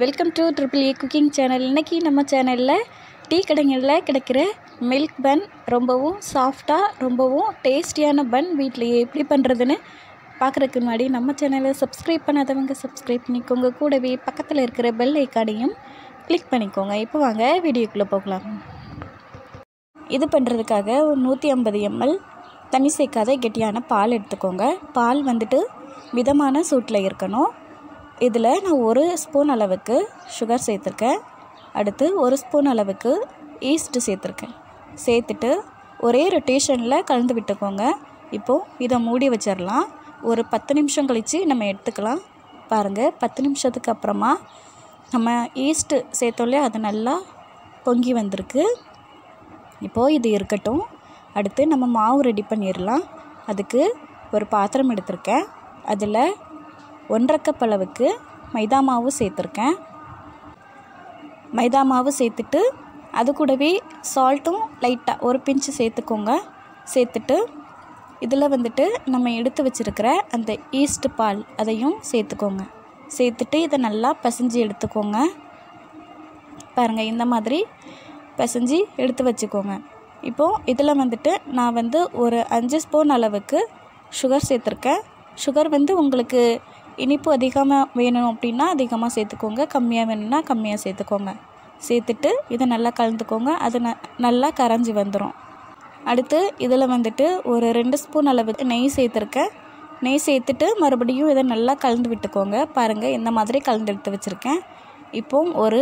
welcome to triple A cooking channel இன்றைக்கி நம்ம சேனலில் டீ கடைகளில் கிடைக்கிற மில்க் பன் ரொம்பவும் சாஃப்டாக ரொம்பவும் டேஸ்டியான பன் வீட்டிலையே எப்படி பண்ணுறதுன்னு பார்க்குறதுக்கு முன்னாடி நம்ம சேனலை சப்ஸ்கிரைப் பண்ணாதவங்க சப்ஸ்கிரைப் பண்ணிக்கோங்க கூடவே பக்கத்தில் இருக்கிற பெல் ஐக்கானையும் கிளிக் பண்ணிக்கோங்க இப்போ வாங்க வீடியோக்குள்ளே போகலாம் இது பண்ணுறதுக்காக ஒரு நூற்றி ஐம்பது எம்எல் தண்ணி சேர்க்காத கெட்டியான பால் எடுத்துக்கோங்க பால் வந்துட்டு மிதமான சூட்டில் இருக்கணும் இதில் நான் ஒரு ஸ்பூன் அளவுக்கு சுகர் சேர்த்துருக்கேன் அடுத்து ஒரு ஸ்பூன் அளவுக்கு ஈஸ்ட்டு சேர்த்துருக்கேன் சேர்த்துட்டு ஒரே ரொட்டேஷனில் கலந்து விட்டுக்கோங்க இப்போது இதை மூடி வச்சிடலாம் ஒரு பத்து நிமிஷம் கழித்து நம்ம எடுத்துக்கலாம் பாருங்கள் பத்து நிமிஷத்துக்கு அப்புறமா நம்ம ஈஸ்ட்டு சேர்த்தோம்லே அது நல்லா பொங்கி வந்திருக்கு இப்போது இது இருக்கட்டும் அடுத்து நம்ம மாவு ரெடி பண்ணிடலாம் அதுக்கு ஒரு பாத்திரம் எடுத்திருக்கேன் அதில் ஒன்றரை கப் அளவுக்கு மைதா மாவு சேர்த்துருக்கேன் மைதா மாவு சேர்த்துட்டு அது கூடவே சால்ட்டும் லைட்டாக ஒரு பிஞ்சு சேர்த்துக்கோங்க சேர்த்துட்டு இதில் வந்துட்டு நம்ம எடுத்து வச்சுருக்கிற அந்த ஈஸ்ட் பால் அதையும் சேர்த்துக்கோங்க சேர்த்துட்டு இதை நல்லா பிசைஞ்சு எடுத்துக்கோங்க பாருங்கள் இந்த மாதிரி பிசைஞ்சு எடுத்து வச்சுக்கோங்க இப்போது இதில் வந்துட்டு நான் வந்து ஒரு அஞ்சு ஸ்பூன் அளவுக்கு சுகர் சேர்த்துருக்கேன் சுகர் வந்து உங்களுக்கு இனிப்பு அதிகமாக வேணும் அப்படின்னா அதிகமாக சேர்த்துக்கோங்க கம்மியாக வேணும்னா கம்மியாக சேர்த்துக்கோங்க சேர்த்துட்டு இதை நல்லா கலந்துக்கோங்க அது ந நல்லா கரைஞ்சி வந்துடும் அடுத்து இதில் வந்துட்டு ஒரு ரெண்டு ஸ்பூன் அளவுக்கு நெய் சேர்த்துருக்கேன் நெய் சேர்த்துட்டு மறுபடியும் இதை நல்லா கலந்து விட்டுக்கோங்க பாருங்கள் இந்த மாதிரி கலந்து எடுத்து வச்சுருக்கேன் இப்போ ஒரு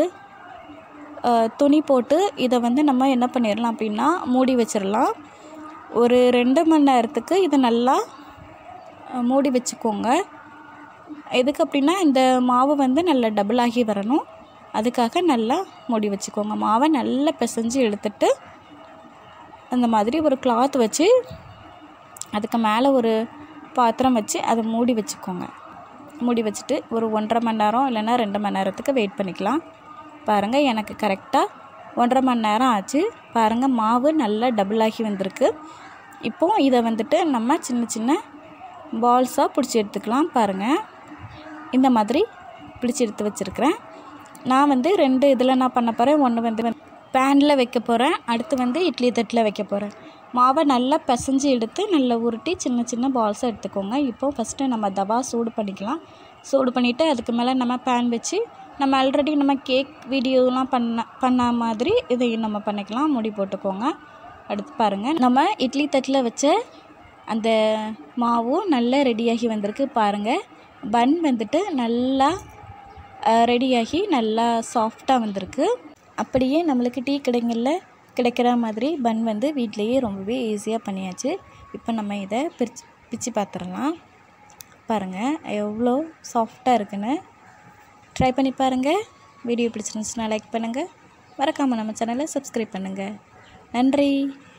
துணி போட்டு இதை வந்து நம்ம என்ன பண்ணிடலாம் அப்படின்னா மூடி வச்சிடலாம் ஒரு ரெண்டு மணி நேரத்துக்கு இதை நல்லா மூடி வச்சுக்கோங்க எதுக்கு அப்படின்னா இந்த மாவு வந்து நல்லா டபுள் ஆகி வரணும் அதுக்காக நல்லா மூடி வச்சுக்கோங்க மாவை நல்லா பிசைஞ்சு எடுத்துட்டு அந்த மாதிரி ஒரு கிளாத் வச்சு அதுக்கு மேலே ஒரு பாத்திரம் வச்சு அதை மூடி வச்சுக்கோங்க மூடி வச்சுட்டு ஒரு ஒன்றரை மணி நேரம் இல்லைன்னா ரெண்டு மணி நேரத்துக்கு வெயிட் பண்ணிக்கலாம் பாருங்கள் எனக்கு கரெக்டாக ஒன்றரை மணி நேரம் ஆச்சு பாருங்கள் மாவு நல்லா டபுள் ஆகி வந்திருக்கு இப்போது இதை வந்துட்டு நம்ம சின்ன சின்ன பால்ஸாக பிடிச்சி எடுத்துக்கலாம் பாருங்கள் இந்த மாதிரி பிடிச்சி எடுத்து வச்சுருக்கிறேன் நான் வந்து ரெண்டு இதில் நான் பண்ண போகிறேன் ஒன்று வந்து பேனில் வைக்க போகிறேன் அடுத்து வந்து இட்லி தட்டில் வைக்க போகிறேன் மாவை நல்லா பிசைஞ்சு எடுத்து நல்லா உருட்டி சின்ன சின்ன பால்ஸாக எடுத்துக்கோங்க இப்போது ஃபஸ்ட்டு நம்ம தவா சூடு பண்ணிக்கலாம் சூடு பண்ணிவிட்டு அதுக்கு மேலே நம்ம பேன் வச்சு நம்ம ஆல்ரெடி நம்ம கேக் வீடியோலாம் பண்ண பண்ண மாதிரி இதையும் நம்ம பண்ணிக்கலாம் மூடி போட்டுக்கோங்க அடுத்து பாருங்கள் நம்ம இட்லி தட்டில் வச்ச அந்த மாவும் நல்லா ரெடியாகி வந்திருக்கு பாருங்கள் பன் வந்துட்டு நல்லா ரெடியாகி நல்லா சாஃப்டாக வந்திருக்கு அப்படியே நம்மளுக்கு டீ கடைகளில் கிடைக்கிற மாதிரி பன் வந்து வீட்லேயே ரொம்பவே ஈஸியாக பண்ணியாச்சு இப்போ நம்ம இதை பிரிச்சு பிச்சு பார்த்துடலாம் பாருங்கள் எவ்வளோ சாஃப்டாக இருக்குன்னு ட்ரை பண்ணி பாருங்கள் வீடியோ பிடிச்சிருந்துச்சுன்னா லைக் பண்ணுங்கள் மறக்காமல் நம்ம சேனலை சப்ஸ்கிரைப் பண்ணுங்கள் நன்றி